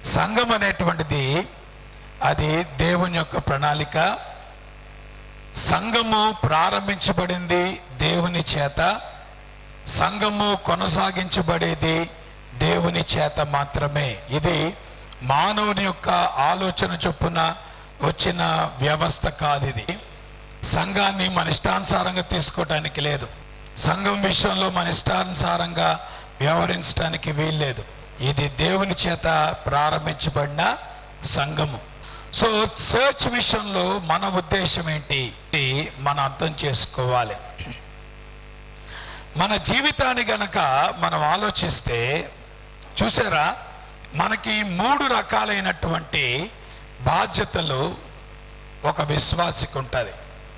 సంఘం అనేటువంటిది అది దేవుని యొక్క ప్రణాళిక సంఘము ప్రారంభించబడింది దేవుని చేత సంఘము కొనసాగించబడేది దేవుని చేత మాత్రమే ఇది మానవుని యొక్క ఆలోచన చొప్పున వచ్చిన వ్యవస్థ కాదు ఇది సంఘాన్ని మన ఇష్టానుసారంగా తీసుకోవటానికి లేదు సంఘం విషయంలో మన ఇష్టానుసారంగా వ్యవహరించడానికి వీల్లేదు ఇది దేవుని చేత ప్రారంభించబడిన సంఘము సో చర్చ్ విషయంలో మన ఉద్దేశం ఏంటి ఇది మనం అర్థం చేసుకోవాలి మన జీవితాన్ని గనక మనం ఆలోచిస్తే చూసారా మనకి మూడు రకాలైనటువంటి బాధ్యతలు ఒక విశ్వాసికి ఉంటుంది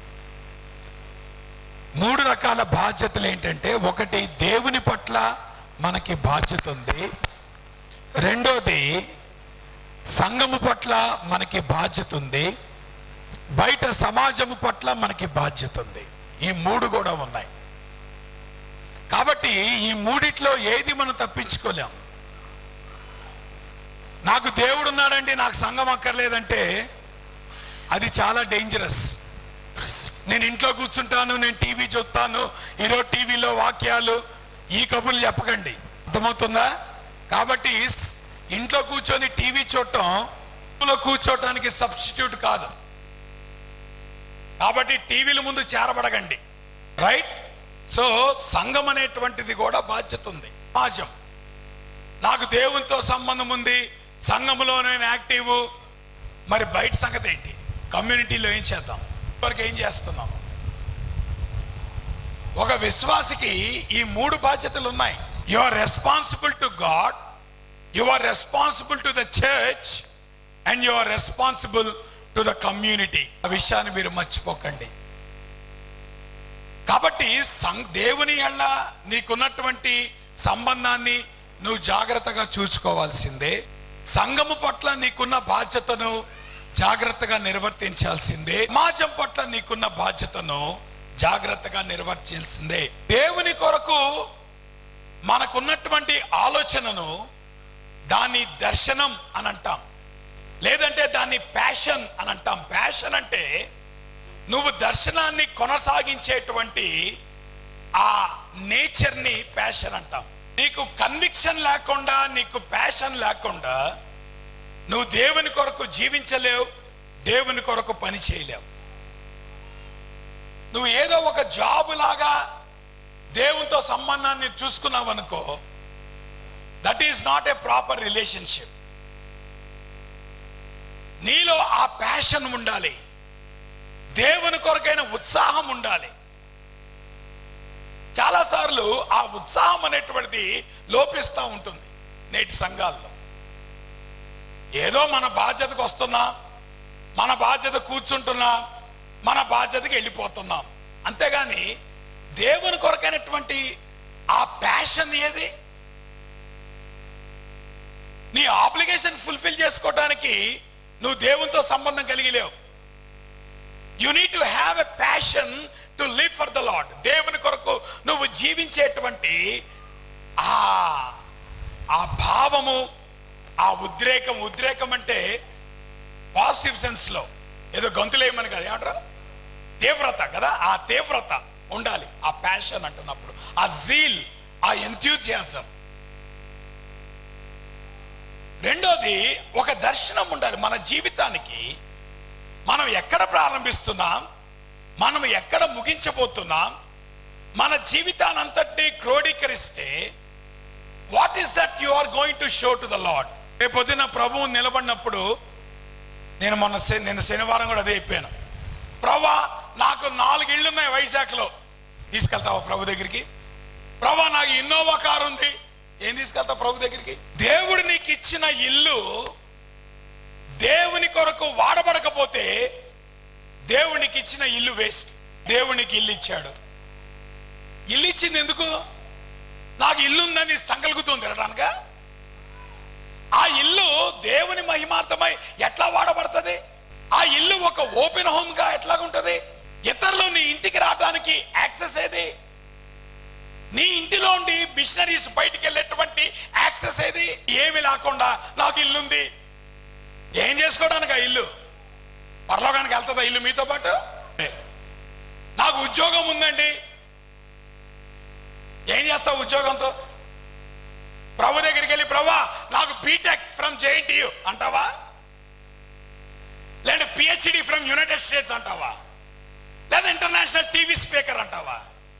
మూడు రకాల బాధ్యతలు ఏంటంటే ఒకటి దేవుని పట్ల మనకి బాధ్యత ఉంది రెండోది సంఘము పట్ల మనకి బాధ్యత ఉంది బయట సమాజము పట్ల మనకి బాధ్యత ఉంది ఈ మూడు కూడా ఉన్నాయి కాబట్టి ఈ మూడిట్లో ఏది మనం తప్పించుకోలేం నాకు దేవుడు ఉన్నాడండి నాకు సంఘం అక్కర్లేదంటే అది చాలా డేంజరస్ నేను ఇంట్లో కూర్చుంటాను నేను టీవీ చూస్తాను ఈరోజు టీవీలో వాక్యాలు ఈ కబుర్లు చెప్పకండి అర్థమవుతుందా కాబట్టి స్- ఇంట్లో కూర్చొని టీవీ చూడటం ఇంట్లో కూర్చోటానికి సబ్స్టిట్యూట్ కాదు కాబట్టి టీవీల ముందు చేరబడగండి రైట్ సో సంఘం అనేటువంటిది కూడా బాధ్యత ఉంది సమాజం నాకు దేవునితో సంబంధం ఉంది సంఘంలో నేను యాక్టివ్ మరి బయట సంగతి ఏంటి కమ్యూనిటీలో ఏం చేద్దాం వరకు ఏం చేస్తున్నాం ఒక విశ్వాసికి ఈ మూడు బాధ్యతలు ఉన్నాయి you are responsible to God you are responsible to the church and you are responsible to the community ఆ విషయాన్ని మీరు మర్చిపోకండి కాబట్టి సం- దేవుని ఎళ్ళ నీకున్నటువంటి సంబంధాన్ని నువ్వు జాగ్రత్తగా చూసుకోవాల్సిందే సంఘము పట్ల నీకున్న బాధ్యతను జాగ్రత్తగా నిర్వర్తించాల్సిందే సమాజం పట్ల నీకున్న బాధ్యతను జాగ్రత్తగా నిర్వర్తించాల్సిందే దేవుని కొరకు మనకున్నటువంటి ఆలోచనను దాని దర్శనం అని అంటాం లేదంటే దాన్ని ప్యాషన్ అని అంటాం ప్యాషన్ అంటే నువ్వు దర్శనాన్ని కొనసాగించేటువంటి ఆ నేచర్ని ప్యాషన్ అంటాం నీకు కన్విక్షన్ లేకుండా నీకు ప్యాషన్ లేకుండా నువ్వు దేవుని కొరకు జీవించలేవు దేవుని కొరకు పని చేయలేవు నువ్వు ఏదో ఒక జాబ్ లాగా దేవునితో సంబంధాన్ని చూసుకున్నావు అనుకో that is not a proper relationship నీలో ఆ ప్యాషన్ ఉండాలి దేవుని కొరకైన ఉత్సాహం ఉండాలి చాలాసార్లు ఆ ఉత్సాహం అనేటువంటిది లోపిస్తూ ఉంటుంది నేటి సంఘాల్లో ఏదో మన బాధ్యతకు వస్తున్నాం మన బాధ్యత కూర్చుంటున్నాం మన బాధ్యతకి వెళ్ళిపోతున్నాం అంతేగాని దేవుని కొరకైనటువంటి ఆ ప్యాషన్ ఏది నీ ఆబ్లిగేషన్ ఫుల్ఫిల్ చేసుకోవడానికి నువ్వు దేవునితో సంబంధం కలిగి లేవు you need to have a passion to live for the Lord దేవుని కొరకు నువ్వు జీవించేటువంటి ఆ ఆ భావము ఆ ఉద్రేకం ఉద్రేకం అంటే పాజిటివ్ సెన్స్ లో ఏదో గొంతులేయమని కదా ఏమంటారు తీవ్రత కదా ఆ తీవ్రత ఉండాలి ఆ ప్యాషన్ అంటున్నప్పుడు ఆ జీల్ ఆ ఎంథ్యూజియాజం రెండోది ఒక దర్శనం ఉండాలి మన జీవితానికి మనం ఎక్కడ ప్రారంభిస్తున్నాం మనం ఎక్కడ ముగించబోతున్నాం మన జీవితాన్ని అంతటినీ క్రోడీకరిస్తే what is that you are going to show to the Lord రేపొద్దున ప్రభువు నిలబడినప్పుడు నేను మొన్న శని- నేను శనివారం కూడా అదే చెప్పాను ప్రభా నాకు నాలుగు ఇళ్ళు ఉన్నాయి వైజాగ్లో తీసుకెళ్తావా ప్రభు దగ్గరికి ప్రభా నాకు ఇన్నోవా కారు ఉంది ఏం తీసుకెళ్తావు ప్రభు దగ్గరికి దేవుడు నీకు ఇచ్చిన ఇల్లు దేవుని కొరకు వాడబడకపోతే దేవునికి ఇచ్చిన ఇల్లు వేస్ట్ దేవునికి ఇల్లు ఇచ్చాడు ఇల్లు ఇచ్చింది ఎందుకు నాకు ఇల్లు ఉందని సంకల్గుతుంది తినడానిక ఆ ఇల్లు దేవుని మహిమార్థమై ఎట్లా వాడబడుతుంది ఆ ఇల్లు ఒక ఓపెన్ హోమ్ గా ఎట్లాగుంటది ఇతరులు నీ ఇంటికి రావడానికి యాక్సెస్ ఏది నీ ఇంటిలో ఉండి మిషనరీస్ బయటికి వెళ్ళేటువంటి యాక్సెస్ ఏది ఏమి లేకుండా నాకు ఇల్లు ఉంది ఏం చేసుకోవడానికి ఆ ఇల్లు పరలోకానికి వెళ్తుందా ఇల్లు మీతో పాటు నాకు ఉద్యోగం ఉందండి ఏం చేస్తావు ఉద్యోగంతో ప్రభు దగ్గరికి వెళ్ళి ప్రభా నాకు బీటెక్ ఫ్రమ్ జేఎన్టీయు అంటావా లేదా పిహెచ్డి ఫ్రమ్ యునైటెడ్ స్టేట్స్ అంటావా లేదా ఇంటర్నేషనల్ టీవీ స్పీకర్ అంటావా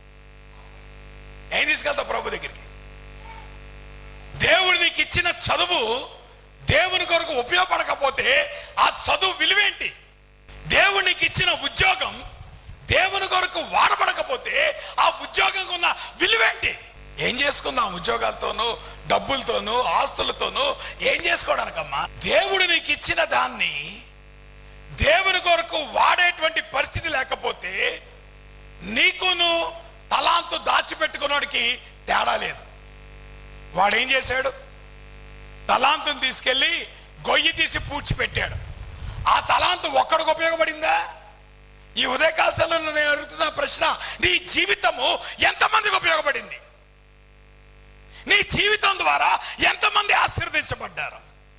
ఏం తీసుకెళ్తావు ప్రభు దగ్గరికి దేవుడు నీకు ఇచ్చిన చదువు దేవుని కొరకు ఉపయోగపడకపోతే ఆ చదువు విలువేంటి దేవుడు నీకు ఇచ్చిన ఉద్యోగం దేవుని కొరకు వాడబడకపోతే ఆ ఉద్యోగం ఉన్న విలువేంటి ఏం చేసుకుందాం ఉద్యోగాలతోనూ డబ్బులతోనూ ఆస్తులతోనూ ఏం చేసుకోవడానికమ్మా దేవుడు నీకు ఇచ్చిన దాన్ని దేవుని కొరకు వాడేటువంటి పరిస్థితి లేకపోతే నీకును తలాంతు దాచిపెట్టుకున్నోడికి తేడా లేదు వాడు ఏం చేశాడు తలాంతుని తీసుకెళ్ళి గొయ్యి తీసి పూడ్చిపెట్టాడు ఆ తలాంతు ఒక్కడికి ఉపయోగపడిందా ఈ ఉదయకాశంలో నేను అడుగుతున్న ప్రశ్న నీ జీవితము ఎంతమందికి ఉపయోగపడింది నీ జీవితం ద్వారా ఎంతమంది ఆశీర్వదించబడ్డారు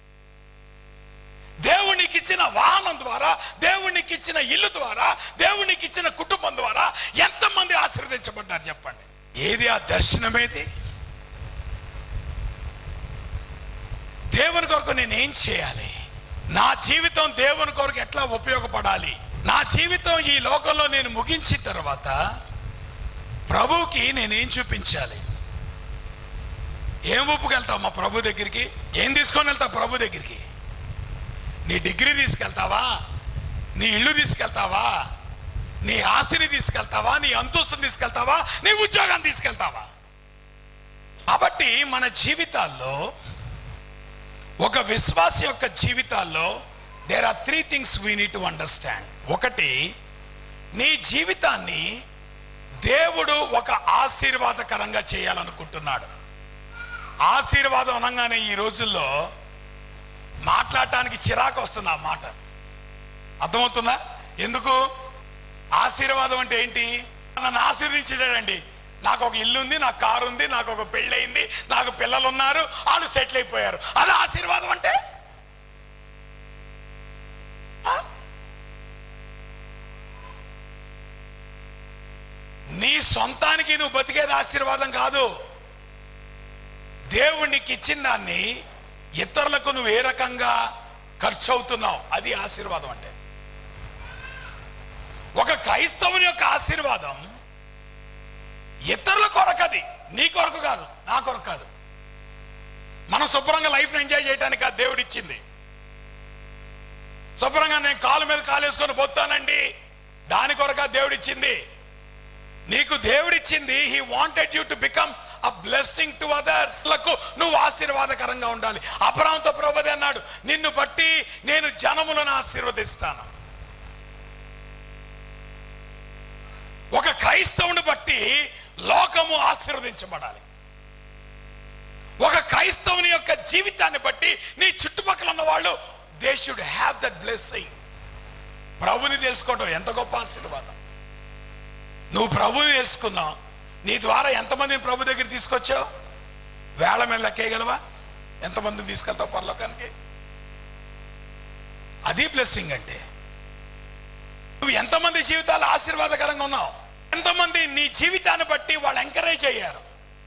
దేవునికి ఇచ్చిన వాహనం ద్వారా దేవునికి ఇచ్చిన ఇల్లు ద్వారా దేవునికి ఇచ్చిన కుటుంబం ద్వారా ఎంతమంది ఆశీర్వదించబడ్డారు చెప్పండి ఏది ఆ దర్శనమేది దేవుని కొరకు నేను ఏం చేయాలి నా జీవితం దేవుని కొరకు ఎట్లా ఉపయోగపడాలి నా జీవితం ఈ లోకంలో నేను ముగించిన తర్వాత ప్రభువుకి నేనేం చూపించాలి ఏం ఒప్పుకెళ్తావు మా ప్రభు దగ్గరికి ఏం తీసుకొని వెళ్తావు ప్రభు దగ్గరికి నీ డిగ్రీ తీసుకెళ్తావా నీ ఇల్లు తీసుకెళ్తావా నీ ఆస్తిని తీసుకెళ్తావా నీ అంతస్తుని తీసుకెళ్తావా నీ ఉద్యోగాన్ని తీసుకెళ్తావా కాబట్టి మన జీవితాల్లో ఒక విశ్వాస యొక్క జీవితాల్లో there are three things we need to understand ఒకటి నీ జీవితాన్ని దేవుడు ఒక ఆశీర్వాదకరంగా చేయాలనుకుంటున్నాడు ఆశీర్వాదం అనగానే ఈ రోజుల్లో మాట్లాడటానికి చిరాకు వస్తుంది ఆ మాట అర్థమవుతుందా ఎందుకు ఆశీర్వాదం అంటే ఏంటి నన్ను ఆశీర్వదించాడండి నాకు ఒక ఇల్లు ఉంది నాకు కారు ఉంది నాకు ఒక పెళ్ళయింది నాకు పిల్లలు ఉన్నారు వాళ్ళు సెటిల్ అయిపోయారు అది ఆశీర్వాదం అంటే ఆ? నీ సొంతానికి నువ్వు బతికేది ఆశీర్వాదం కాదు దేవుడు నీకు ఇచ్చిన దాన్ని ఇతరులకు నువ్వు ఏ రకంగా ఖర్చు అవుతున్నావు అది ఆశీర్వాదం అంటే ఒక క్రైస్తవుని యొక్క ఆశీర్వాదం ఇతరుల కొరకు అది నీ కొరకు కాదు నా కొరకు కాదు మనం శుభ్రంగా లైఫ్ని ఎంజాయ్ చేయడానికి ఆ దేవుడు ఇచ్చింది శుభ్రంగా నేను కాలు మీద కాలు వేసుకొని పోతానండి దాని కొరకు ఆ దేవుడు ఇచ్చింది నీకు దేవుడిచ్చింది he wanted you to become a blessing to others లకు నువ్వు ఆశీర్వాదకరంగా ఉండాలి అబ్రాంతో ప్రభుది అన్నాడు నిన్ను బట్టి నేను జనములను ఆశీర్వదిస్తాను ఒక క్రైస్తవుని బట్టి లోకము ఆశీర్వదించబడాలి ఒక క్రైస్తవుని యొక్క జీవితాన్ని బట్టి నీ చుట్టుపక్కల ఉన్న వాళ్ళు they should have that blessing ప్రభుని తెలుసుకోవడం ఎంత గొప్ప ఆశీర్వాదం నువ్వు ప్రభుని తెలుసుకున్నావు నీ ద్వారా ఎంతమందిని ప్రభు దగ్గర తీసుకొచ్చావు వేళ మీద లెక్కేయగలవా ఎంతమందిని తీసుకెళ్తావు పరలోకానికి అది బ్లెస్సింగ్ అంటే నువ్వు ఎంతమంది జీవితాలు ఆశీర్వాదకరంగా ఉన్నావు ఎంతమంది నీ జీవితాన్ని బట్టి వాళ్ళు ఎంకరేజ్ అయ్యారు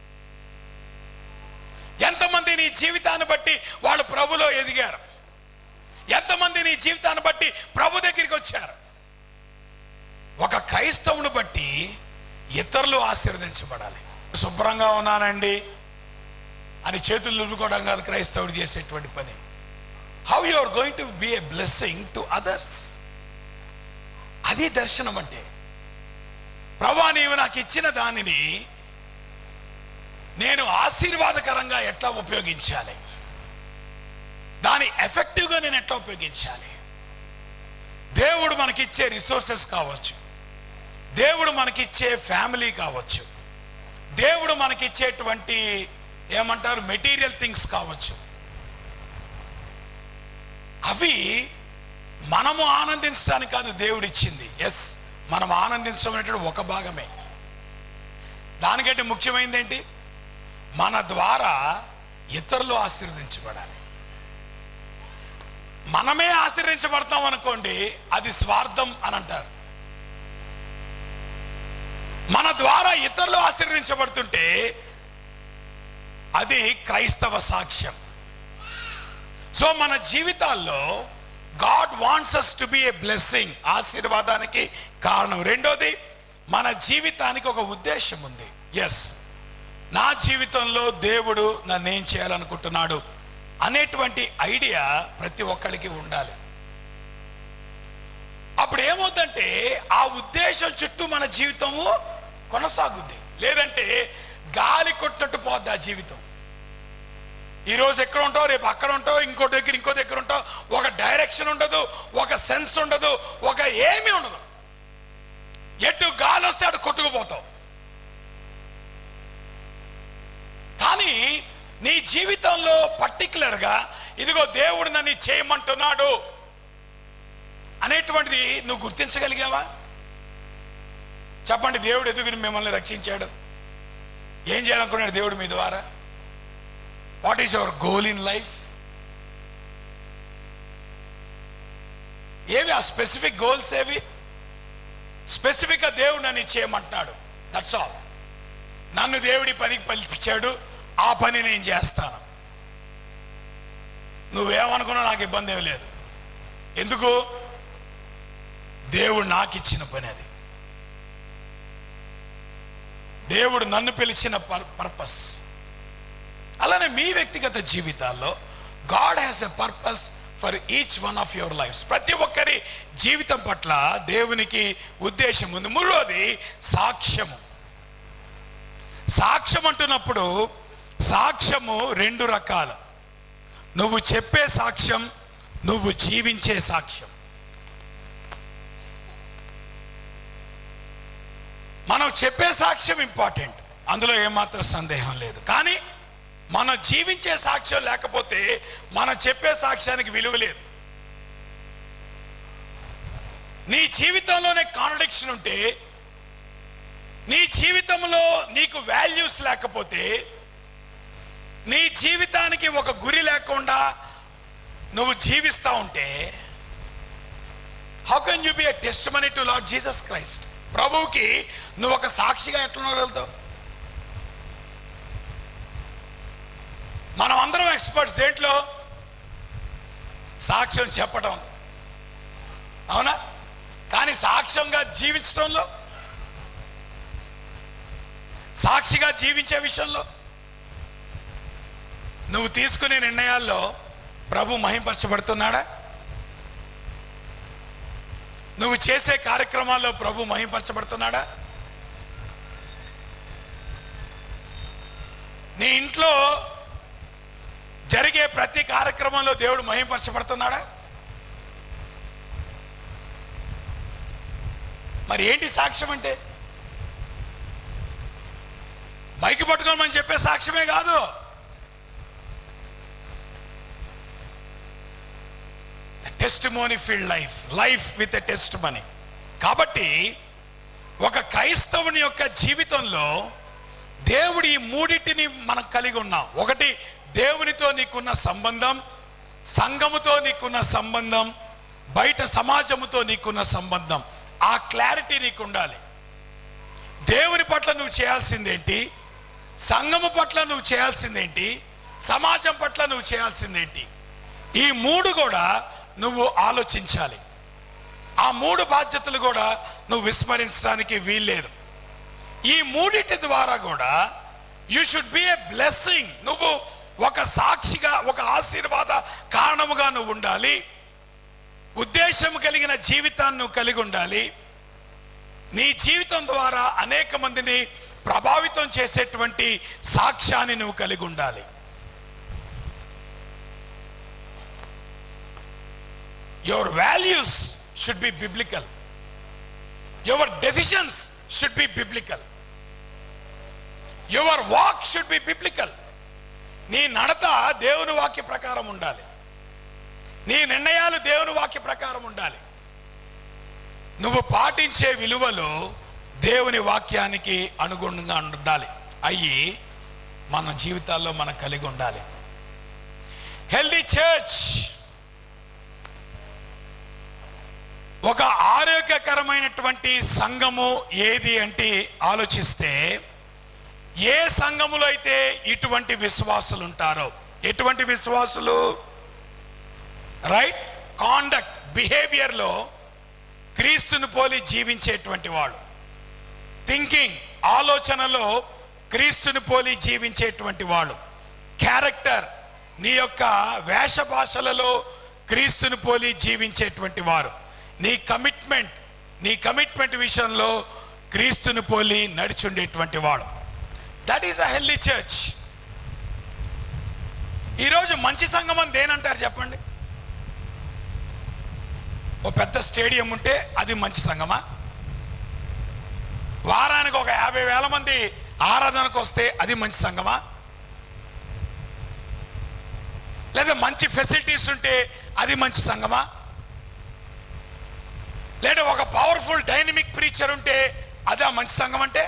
ఎంతమంది నీ జీవితాన్ని బట్టి వాళ్ళు ప్రభులో ఎదిగారు ఎంతమంది నీ జీవితాన్ని బట్టి ప్రభు దగ్గరికి వచ్చారు ఒక క్రైస్తవుని బట్టి ఇతరులు ఆశీర్వదించబడాలి శుభ్రంగా ఉన్నానండి అని చేతులు నిలుపుకోవడం కాదు క్రైస్తవుడు చేసేటువంటి పని how you are going to be a blessing to others అది దర్శనం అంటే ప్రభా నీవు నాకు ఇచ్చిన దానిని నేను ఆశీర్వాదకరంగా ఎట్లా ఉపయోగించాలి దాని ఎఫెక్టివ్గా నేను ఎట్లా ఉపయోగించాలి దేవుడు మనకిచ్చే రిసోర్సెస్ కావచ్చు దేవుడు మనకిచ్చే ఫ్యామిలీ కావచ్చు దేవుడు మనకిచ్చేటువంటి ఏమంటారు మెటీరియల్ థింగ్స్ కావచ్చు అవి మనము ఆనందించడానికి కాదు దేవుడు ఇచ్చింది ఎస్ మనం ఆనందించమనేటువంటి ఒక భాగమే దానికంటే ముఖ్యమైనది ఏంటి మన ద్వారా ఇతరులు ఆశీర్వదించబడాలి మనమే ఆశీర్వదించబడతాం అనుకోండి అది స్వార్థం అని అంటారు మన ద్వారా ఇతరులు ఆశీర్వదించబడుతుంటే అది క్రైస్తవ సాక్ష్యం సో మన జీవితాల్లో God wants us to be a blessing ఆశీర్వాదానికి కారణం రెండోది మన జీవితానికి ఒక ఉద్దేశం ఉంది ఎస్ నా జీవితంలో దేవుడు నన్ను ఏం చేయాలనుకుంటున్నాడు అనేటువంటి ఐడియా ప్రతి ఒక్కరికి ఉండాలి అప్పుడు ఏమవుతుందంటే ఆ ఉద్దేశం చుట్టూ మన జీవితము కొనసాగుద్ది లేదంటే గాలి కొట్టినట్టు పోద్ది ఆ జీవితం ఈరోజు ఎక్కడ ఉంటావు రేపు అక్కడ ఉంటావు ఇంకో దగ్గర ఇంకో దగ్గర ఉంటావు ఒక డైరెక్షన్ ఉండదు ఒక సెన్స్ ఉండదు ఒక ఏమీ ఉండదు ఎటు గాలి వస్తే అటు కొట్టుకుపోతావు కానీ నీ జీవితంలో పర్టికులర్గా ఇదిగో దేవుడు నన్ను ఇది చేయమంటున్నాడు అనేటువంటిది నువ్వు గుర్తించగలిగావా చెప్పండి దేవుడు ఎదుగుని మిమ్మల్ని రక్షించాడు ఏం చేయాలనుకున్నాడు దేవుడు మీ ద్వారా what is our goal in life ఏవి ఆ స్పెసిఫిక్ గోల్స్ ఏవి స్పెసిఫిక్గా దేవుడు నన్ను ఇది చేయమంటున్నాడు దట్స్ ఆల్ నన్ను దేవుడి పనికి పిలిపించాడు ఆ పని నేను చేస్తాను నువ్వేమనుకున్నా నాకు ఇబ్బంది ఏం లేదు ఎందుకు దేవుడు నాకు ఇచ్చిన పని అది దేవుడు నన్ను పిలిచిన పర్పస్ అలానే మీ వ్యక్తిగత జీవితాల్లో God has a purpose for each one of your life ప్రతి ఒక్కరి జీవితం పట్ల దేవునికి ఉద్దేశం ఉంది మూడోది సాక్ష్యము సాక్ష్యం అంటున్నప్పుడు సాక్ష్యము రెండు రకాలు నువ్వు చెప్పే సాక్ష్యం నువ్వు జీవించే సాక్ష్యం మనం చెప్పే సాక్ష్యం ఇంపార్టెంట్ అందులో ఏమాత్రం సందేహం లేదు కానీ మనం జీవించే సాక్ష్యం లేకపోతే మనం చెప్పే సాక్ష్యానికి విలువ లేదు నీ జీవితంలోనే కాంట్రడిక్షన్ ఉంటే నీ జీవితంలో నీకు వాల్యూస్ లేకపోతే నీ జీవితానికి ఒక గురి లేకుండా నువ్వు జీవిస్తూ ఉంటే how can you be a testimony to Lord Jesus Christ ప్రభువుకి నువ్వు ఒక సాక్షిగా ఎట్లా ఉండగలుగుతావు మనం అందరం ఎక్స్పర్ట్స్ దేంట్లో సాక్ష్యం చెప్పడం అవునా కానీ సాక్ష్యంగా జీవించడంలో సాక్షిగా జీవించే విషయంలో నువ్వు తీసుకునే నిర్ణయాల్లో ప్రభు మహింపరచబడుతున్నాడా నువ్వు చేసే కార్యక్రమాల్లో ప్రభు మహింపరచబడుతున్నాడా నీ ఇంట్లో జరిగే ప్రతి కార్యక్రమంలో దేవుడు మహింపరచబడుతున్నాడా మరి ఏంటి సాక్ష్యం అంటే మైకి పట్టుకొని మనం చెప్పే సాక్ష్యమే కాదు testimony filled life life with a testimony కాబట్టి ఒక క్రైస్తవుని యొక్క జీవితంలో దేవుడు ఈ మూడింటిని మనం కలిగి ఉన్నాం ఒకటి దేవునితో నీకున్న సంబంధం సంఘముతో నీకున్న సంబంధం బయట సమాజముతో నీకున్న సంబంధం ఆ క్లారిటీ నీకు ఉండాలి దేవుని పట్ల నువ్వు చేయాల్సిందేంటి సంఘము పట్ల నువ్వు చేయాల్సిందేంటి సమాజం పట్ల నువ్వు చేయాల్సిందేంటి ఈ మూడు కూడా నువ్వు ఆలోచించాలి ఆ మూడు బాధ్యతలు కూడా నువ్వు విస్మరించడానికి వీల్లేదు ఈ మూడిటి ద్వారా కూడా you should be a blessing నువ్వు ఒక సాక్షిగా ఒక ఆశీర్వాద కారణముగా నువ్వు ఉండాలి ఉద్దేశం కలిగిన జీవితాన్ని నువ్వు కలిగి ఉండాలి నీ జీవితం ద్వారా అనేక మందిని ప్రభావితం చేసేటువంటి సాక్ష్యాన్ని నువ్వు కలిగి ఉండాలి your values should be biblical your decisions should be biblical your walk should be biblical నీ నడత దేవుని వాక్య ప్రకారం ఉండాలి నీ నిర్ణయాలు దేవుని వాక్య ప్రకారం ఉండాలి నువ్వు పాటించే విలువలు దేవుని వాక్యానికి అనుగుణంగా ఉండాలి అయ్యి మన జీవితాల్లో మనం కలిగి ఉండాలి హెల్దీ చర్చ్ ఒక ఆరోగ్యకరమైనటువంటి సంఘము ఏది అంటే ఆలోచిస్తే ఏ సంఘములో అయితే ఇటువంటి విశ్వాసులు ఉంటారో ఎటువంటి విశ్వాసులు రైట్ కాండక్ట్ బిహేవియర్లో క్రీస్తుని పోలి జీవించేటువంటి వాడు థింకింగ్ ఆలోచనలో క్రీస్తుని పోలి జీవించేటువంటి వాడు క్యారెక్టర్ నీ యొక్క వేష భాషలలో క్రీస్తుని పోలి జీవించేటువంటి వారు నీ కమిట్మెంట్ నీ కమిట్మెంట్ విషయంలో క్రీస్తుని పోలి నడిచుండేటువంటి వాడు that is a healthy church ఈరోజు మంచి సంఘం అని దేనంటారు చెప్పండి ఓ పెద్ద స్టేడియం ఉంటే అది మంచి సంఘమా వారానికి ఒక యాభై వేల మంది ఆరాధనకు వస్తే అది మంచి సంఘమా లేదా మంచి ఫెసిలిటీస్ ఉంటే అది మంచి సంఘమా లేదా ఒక పవర్ఫుల్ డైనమిక్ ప్రీచర్ ఉంటే అదే మంచి సంఘం అంటే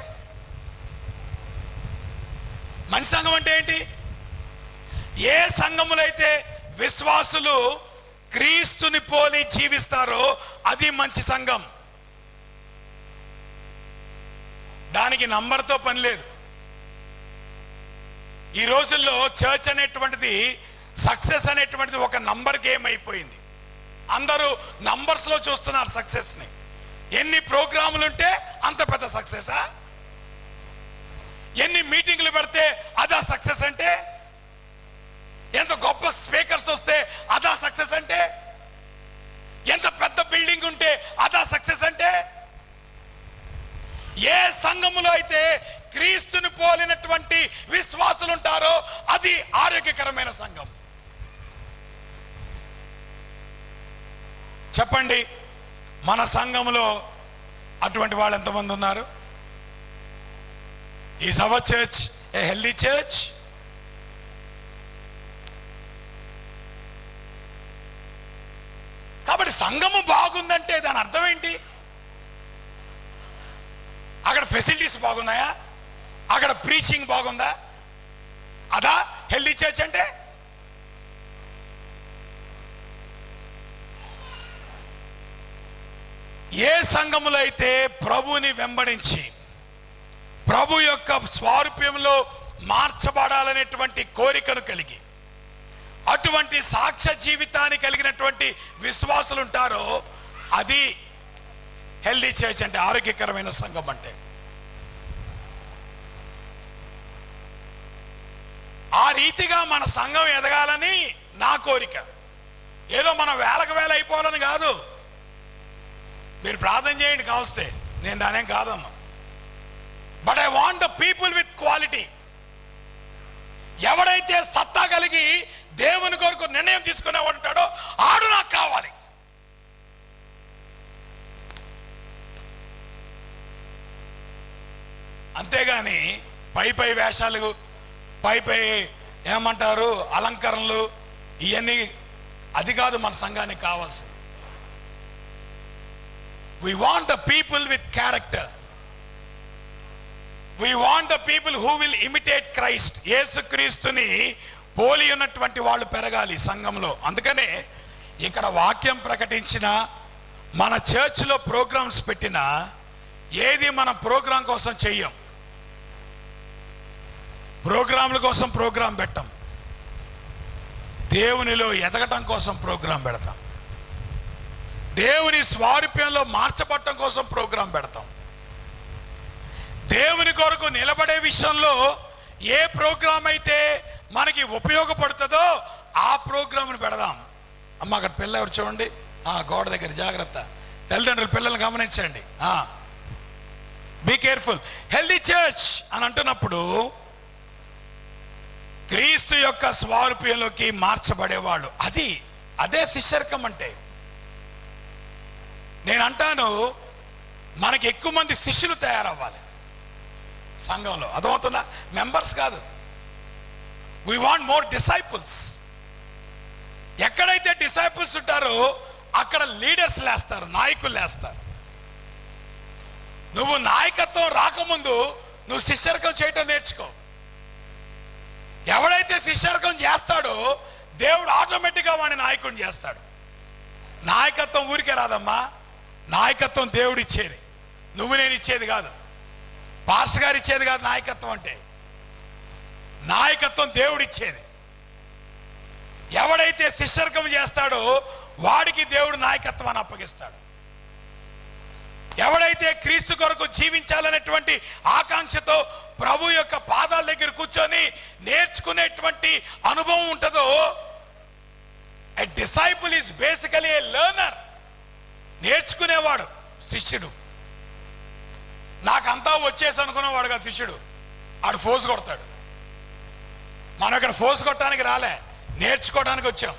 మంచి సంఘం అంటే ఏంటి ఏ సంఘములో అయితే విశ్వాసులు క్రీస్తుని పోలి జీవిస్తారో అది మంచి సంఘం దానికి నంబర్తో పని లేదు ఈ రోజుల్లో చర్చ్ అనేటువంటిది సక్సెస్ అనేటువంటిది ఒక నంబర్ గేమ్ అయిపోయింది అందరూ నంబర్స్లో చూస్తున్నారు సక్సెస్ని ఎన్ని ప్రోగ్రాములు ఉంటే అంత పెద్ద సక్సెసా ఎన్ని మీటింగ్లు పెడితే అదా సక్సెస్ అంటే ఎంత గొప్ప స్పీకర్స్ వస్తే అదా సక్సెస్ అంటే ఎంత పెద్ద బిల్డింగ్ ఉంటే అదా సక్సెస్ అంటే ఏ సంఘములో అయితే క్రీస్తుని పోలినటువంటి విశ్వాసులు ఉంటారో అది ఆరోగ్యకరమైన సంఘం చెప్పండి మన సంఘంలో అటువంటి వాళ్ళు ఎంతమంది ఉన్నారు is our church a healthy church కాబట్టి సంఘము బాగుందంటే దాని అర్థం ఏంటి అక్కడ ఫెసిలిటీస్ బాగున్నాయా అక్కడ ప్రీచింగ్ బాగుందా అదా హెల్దీ చర్చ్ అంటే ఏ సంఘములో అయితే ప్రభుని వెంబడించి ప్రభు యొక్క స్వారూప్యంలో మార్చబడాలనేటువంటి కోరికను కలిగి అటువంటి సాక్ష్య జీవితాన్ని కలిగినటువంటి విశ్వాసులు ఉంటారో అది హెల్దీ చర్చ్ అంటే ఆరోగ్యకరమైన సంఘం అంటే ఆ రీతిగా మన సంఘం ఎదగాలని నా కోరిక ఏదో మనం వేలకు వేల అయిపోవాలని కాదు మీరు ప్రార్థన చేయండి కావస్తే నేను దానేం కాదమ్మా but I want the people with quality ఎవడైతే సత్తా కలిగి దేవుని కొరకు నిర్ణయం తీసుకునే ఉంటాడో ఆడు నాకు కావాలి అంతేగాని పై పై వేషాలు పై పై ఏమంటారు అలంకరణలు ఇవన్నీ అది కాదు మన సంఘానికి కావాల్సింది we want the people with character we want the people who will imitate Christ యేసుక్రీస్తుని పోలి ఉన్నటువంటి వాళ్ళు పెరగాలి సంఘంలో అందుకనే ఇక్కడ వాక్యం ప్రకటించిన మన చర్చ్లో ప్రోగ్రామ్స్ పెట్టిన ఏది మన ప్రోగ్రాం కోసం చెయ్యం ప్రోగ్రాంల కోసం ప్రోగ్రాం పెట్టం దేవునిలో ఎదగటం కోసం ప్రోగ్రాం పెడతాం దేవుని స్వారూప్యంలో మార్చబడటం కోసం ప్రోగ్రాం పెడతాం దేవుని కొరకు నిలబడే విషయంలో ఏ ప్రోగ్రాం అయితే మనకి ఉపయోగపడుతుందో ఆ ప్రోగ్రాంను పెడదాం అమ్మ అక్కడ పిల్ల ఎవరు చూడండి ఆ గోడ దగ్గర జాగ్రత్త తల్లిదండ్రులు పిల్లల్ని గమనించండి బీ కేర్ఫుల్ హెల్దీ చర్చ్ అని అంటున్నప్పుడు క్రీస్తు యొక్క స్వారూప్యంలోకి మార్చబడేవాళ్ళు అది అదే శిష్యర్కం అంటే నేను అంటాను మనకి ఎక్కువ మంది శిష్యులు తయారవ్వాలి సంఘంలో అర్థమవుతుందా మెంబర్స్ కాదు వీ వాంట్ మోర్ డిసైపుల్స్ ఎక్కడైతే డిసైపుల్స్ ఉంటారో అక్కడ లీడర్స్ లేస్తారు నాయకులు లేస్తారు నువ్వు నాయకత్వం రాకముందు నువ్వు శిష్యర్కం చేయటం నేర్చుకో ఎవడైతే శిష్యర్కం చేస్తాడో దేవుడు ఆటోమేటిక్గా వాడిని నాయకుడిని చేస్తాడు నాయకత్వం ఊరికే రాదమ్మా నాయకత్వం దేవుడు ఇచ్చేది నువ్వు నేను ఇచ్చేది కాదు పాస్టర్ గారు ఇచ్చేది కాదు నాయకత్వం అంటే నాయకత్వం దేవుడు ఇచ్చేది ఎవడైతే శిష్యర్కం చేస్తాడో వాడికి దేవుడు నాయకత్వాన్ని అప్పగిస్తాడు ఎవడైతే క్రీస్తు కొరకు జీవించాలనేటువంటి ఆకాంక్షతో ప్రభు యొక్క పాదాల దగ్గర కూర్చొని నేర్చుకునేటువంటి అనుభవం ఉంటుందో a disciple is basically a learner నేర్చుకునేవాడు శిష్యుడు నాకంతా వచ్చేసి అనుకునేవాడు కదా శిష్యుడు ఆడు ఫోర్స్ కొడతాడు మనం ఇక్కడ ఫోర్స్ కొట్టడానికి రాలే నేర్చుకోవడానికి వచ్చాం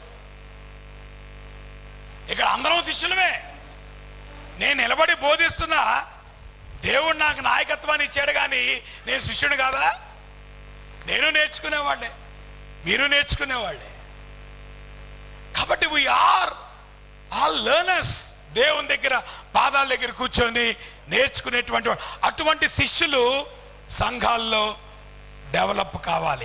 ఇక్కడ అందరం శిష్యులమే నేను నిలబడి బోధిస్తున్నా దేవుడు నాకు నాయకత్వాన్ని ఇచ్చాడు కానీ నేను శిష్యుడు కాదా నేను నేర్చుకునేవాడినే మీరు నేర్చుకునేవాళ్ళే కాబట్టి వీఆర్ ఆల్ లెర్నర్స్ దేవుని దగ్గర పాదాల దగ్గర కూర్చొని నేర్చుకునేటువంటి వాడు. అటువంటి శిష్యులు సంఘాల్లో డెవలప్ కావాలి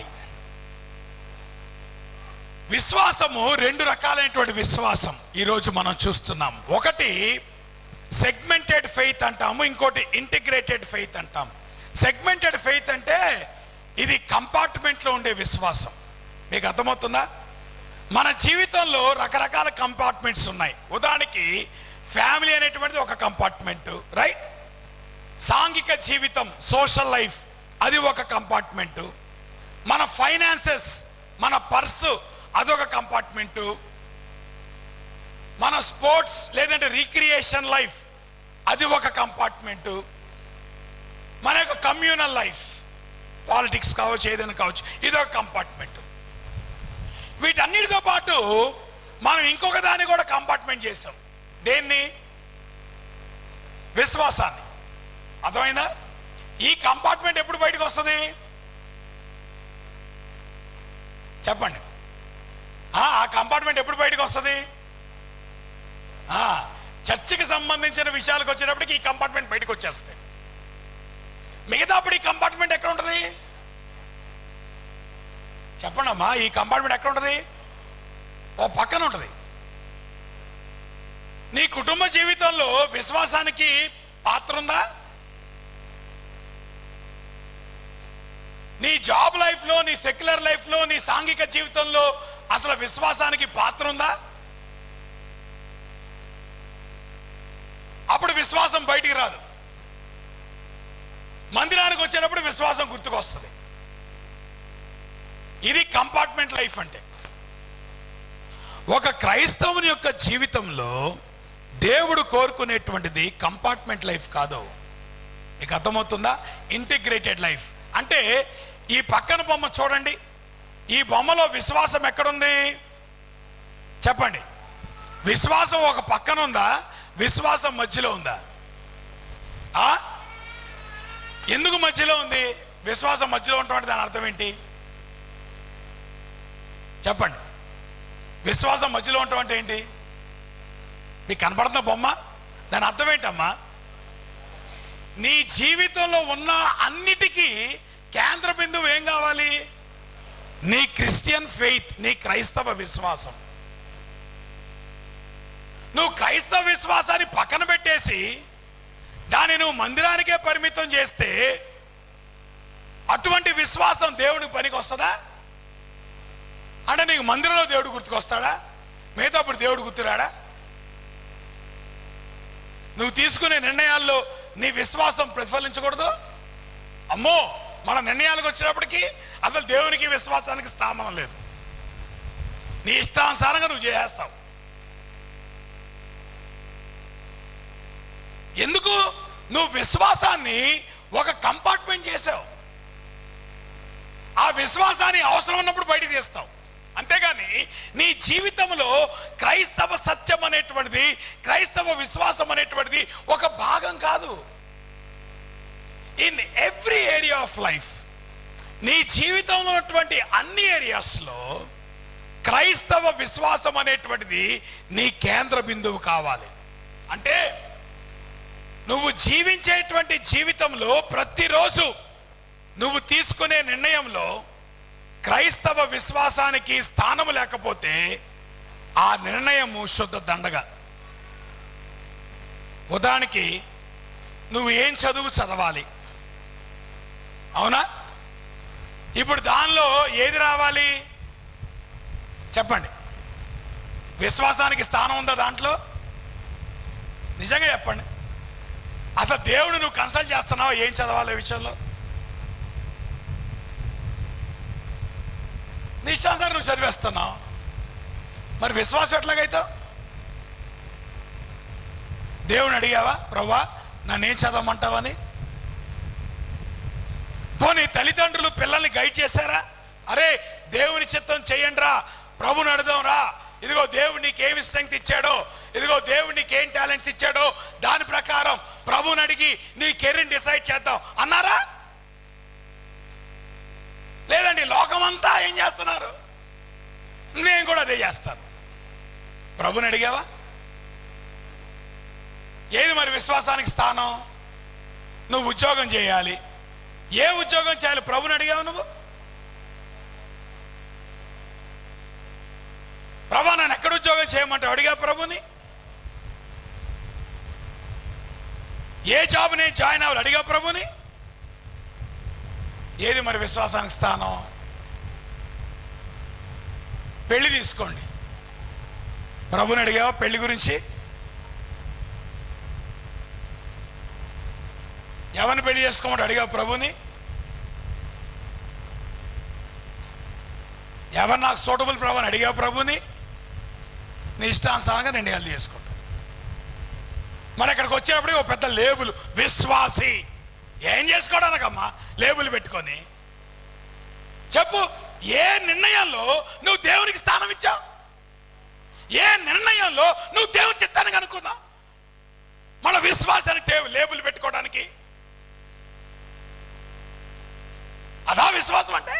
విశ్వాసము రెండు రకాలైనటువంటి విశ్వాసం ఈరోజు మనం చూస్తున్నాం ఒకటి సెగ్మెంటెడ్ ఫెయిత్ అంటాము ఇంకోటి ఇంటిగ్రేటెడ్ ఫెయిత్ అంటాం సెగ్మెంటెడ్ ఫెయిత్ అంటే ఇది కంపార్ట్మెంట్లో ఉండే విశ్వాసం మీకు అర్థమవుతుందా మన జీవితంలో రకరకాల కంపార్ట్మెంట్స్ ఉన్నాయి ఉదాహరణకి ఫ్యామిలీ అనేటువంటిది ఒక కంపార్ట్మెంట్ రైట్ సాంఘిక జీవితం సోషల్ లైఫ్ అది ఒక కంపార్ట్మెంటు మన ఫైనాన్సెస్ మన పర్సు అదొక కంపార్ట్మెంటు మన స్పోర్ట్స్ లేదంటే రీక్రియేషన్ లైఫ్ అది ఒక కంపార్ట్మెంటు మన యొక్క కమ్యూనల్ లైఫ్ పాలిటిక్స్ కావచ్చు ఏదైనా కావచ్చు ఇది ఒక కంపార్ట్మెంట్ వీటన్నిటితో పాటు మనం ఇంకొక దాన్ని కూడా కంపార్ట్మెంట్ చేసాం దేన్ని విశ్వాసాన్ని అర్థమైందా ఈ కంపార్ట్మెంట్ ఎప్పుడు బయటకు వస్తుంది చెప్పండి ఆ ఆ కంపార్ట్మెంట్ ఎప్పుడు బయటకు వస్తుంది ఆ, చర్చికి సంబంధించిన విషయాలకు వచ్చేటప్పటికి ఈ కంపార్ట్మెంట్ బయటకు వచ్చేస్తాయి మిగతా అప్పుడు ఈ కంపార్ట్మెంట్ ఎక్కడ ఉంటుంది చెప్పండి అమ్మా ఈ కంపార్ట్మెంట్ ఎక్కడ ఉంటుంది ఓ పక్కన ఉంటుంది నీ కుటుంబ జీవితంలో విశ్వాసానికి పాత్ర ఉందా నీ జాబ్ లైఫ్లో నీ సెక్యులర్ లైఫ్లో నీ సాంఘిక జీవితంలో అసలు విశ్వాసానికి పాత్ర ఉందా అప్పుడు విశ్వాసం బయటికి రాదు మందిరానికి వచ్చేటప్పుడు విశ్వాసం గుర్తుకొస్తుంది ఇది కంపార్ట్మెంట్ లైఫ్ అంటే ఒక క్రైస్తవుని యొక్క జీవితంలో దేవుడు కోరుకునేటువంటిది కంపార్ట్మెంట్ లైఫ్ కాదు మీకు అర్థమవుతుందా ఇంటిగ్రేటెడ్ లైఫ్ అంటే ఈ పక్కన బొమ్మ చూడండి ఈ బొమ్మలో విశ్వాసం ఎక్కడుంది చెప్పండి విశ్వాసం ఒక పక్కన ఉందా విశ్వాసం మధ్యలో ఉందా ఆ? ఎందుకు మధ్యలో ఉంది విశ్వాసం మధ్యలో ఉన్నటువంటి దాని అర్థం ఏంటి చెప్పండి విశ్వాసం మధ్యలో ఉండటం అంటే ఏంటి మీకు కనపడుతున్న బొమ్మ దాని అర్థం ఏంటమ్మా నీ జీవితంలో ఉన్న అన్నిటికీ కేంద్ర బిందువు ఏం కావాలి నీ క్రిస్టియన్ ఫెయిత్ నీ క్రైస్తవ విశ్వాసం నువ్వు క్రైస్తవ విశ్వాసాన్ని పక్కన పెట్టేసి దాన్ని నువ్వు మందిరానికే పరిమితం చేస్తే అటువంటి విశ్వాసం దేవునికి పనికి వస్తుందా అంటే నీకు మందిరంలో దేవుడు గుర్తుకొస్తాడా మిగతా అప్పుడు దేవుడు గుర్తురాడా నువ్వు తీసుకునే నిర్ణయాల్లో నీ విశ్వాసం ప్రతిఫలించకూడదు అమ్మో మన నిర్ణయాలకు వచ్చినప్పటికీ అసలు దేవునికి విశ్వాసానికి స్థానం లేదు నీ ఇష్టానుసారంగా నువ్వు చేస్తావు ఎందుకు నువ్వు విశ్వాసాన్ని ఒక కంపార్ట్మెంట్ చేసావు ఆ విశ్వాసాన్ని అవసరం ఉన్నప్పుడు బయటికి తీస్తావు అంతేగాని నీ జీవితంలో క్రైస్తవ సత్యం అనేటువంటిది క్రైస్తవ విశ్వాసం అనేటువంటిది ఒక భాగం కాదు in every area of life నీ జీవితంలో ఉన్నటువంటి అన్ని ఏరియాస్లో క్రైస్తవ విశ్వాసం అనేటువంటిది నీ కేంద్ర బిందువు కావాలి అంటే నువ్వు జీవించేటువంటి జీవితంలో ప్రతిరోజు నువ్వు తీసుకునే నిర్ణయంలో క్రైస్తవ విశ్వాసానికి స్థానం లేకపోతే ఆ నిర్ణయము శుద్ధ దండగ ఉదాహరణకి నువ్వు ఏం చదువు చదవాలి అవునా ఇప్పుడు దానిలో ఏది రావాలి చెప్పండి విశ్వాసానికి స్థానం ఉందా దాంట్లో నిజంగా చెప్పండి అసలు దేవుడు నువ్వు కన్సల్ట్ చేస్తున్నావా ఏం చదవాలి ఈ విషయంలో నీ ఇష్టానుసారం నువ్వు చదివేస్తున్నావు మరి విశ్వాసం ఎట్లాగైతావు దేవుని అడిగావా ప్రభా నన్నేం చదవమంటావని పోనీ తల్లిదండ్రులు పిల్లల్ని గైడ్ చేశారా అరే దేవుని చిత్తం చేయండి రా ప్రభుని అడుదాం రా ఇదిగో దేవుడు నీకేమి స్ట్రెంగ్త్ ఇచ్చాడో ఇదిగో దేవుడు నీకేం టాలెంట్స్ ఇచ్చాడో దాని ప్రకారం ప్రభుని అడిగి నీ కెరీర్ డిసైడ్ చేద్దాం అన్నారా లేదండి లోకమంతా ఏం చేస్తున్నారు నేను కూడా అదే చేస్తాను ప్రభుని అడిగావా ఏది మరి విశ్వాసానికి స్థానం నువ్వు ఉద్యోగం చేయాలి ఏ ఉద్యోగం చేయాలి ప్రభుని అడిగావు నువ్వు ప్రభా నన్ను ఎక్కడ ఉద్యోగం చేయమంటావు అడిగా ప్రభుని ఏ జాబ్ నేను జాయిన్ అవ్వాలి అడిగా ప్రభుని ఏది మరి విశ్వాసానికి స్థానం పెళ్లి తీసుకోండి ప్రభుని అడిగావా పెళ్లి గురించి ఎవరిని పెళ్లి చేసుకోమని అడిగా ప్రభుని ఎవరు నాకు సూటబుల్ ప్రభు అని అడిగా ప్రభుని నీ ఇష్టానుసారంగా రెండు ఏళ్ళు చేసుకుంటాం మరి ఇక్కడికి వచ్చేటప్పుడు ఒక పెద్ద లేబుల్ విశ్వాసి ఏం చేసుకోవడానికమ్మా లేబుల్ పెట్టుకొని చెప్పు ఏ నిర్ణయంలో నువ్వు దేవునికి స్థానం ఇచ్చావు ఏ నిర్ణయంలో నువ్వు దేవుని చిత్తానికి అనుకున్నావు మన విశ్వాసానికి టేబుల్ లేబుల్ పెట్టుకోవడానికి అదా విశ్వాసం అంటే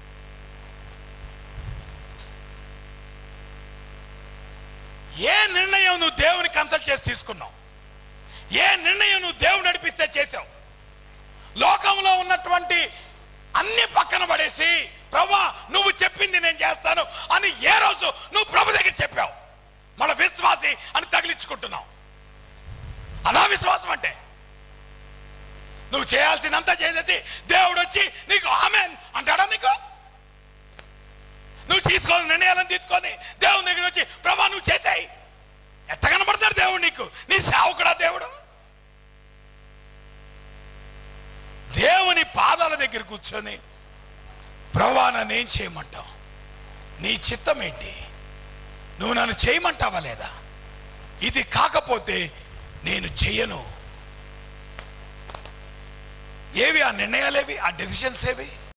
ఏ నిర్ణయం నువ్వు దేవుని కన్సల్ట్ చేసి తీసుకున్నావు ఏ నిర్ణయం నువ్వు దేవుడు నడిపిస్తే చేసావు లోకంలో ఉన్నటువంటి అన్ని పక్కన పడేసి ప్రభా నువ్వు చెప్పింది నేను చేస్తాను అని ఏ రోజు నువ్వు ప్రభు దగ్గర చెప్పావు మన విశ్వాసి అని తగిలించుకుంటున్నావు అలా విశ్వాసం అంటే నువ్వు చేయాల్సినంత చేసేసి దేవుడు వచ్చి నీకు ఆమెన్ అంటాడా నీకు నువ్వు తీసుకోవాలి నిర్ణయాలను తీసుకొని దేవుని దగ్గర వచ్చి ప్రభా నువ్వు చేసాయి ఎట్ట కనబడతాడు దేవుడు నీకు నీ సేవకుడా దేవుడు దేవుని పాదాల దగ్గర కూర్చొని ప్రభా నన్ను ఏం చేయమంటావు నీ చిత్తం ఏంటి నువ్వు నన్ను చేయమంటావా లేదా ఇది కాకపోతే నేను చెయ్యను ఏవి ఆ నిర్ణయాలేవి ఆ డెసిషన్స్ ఏవి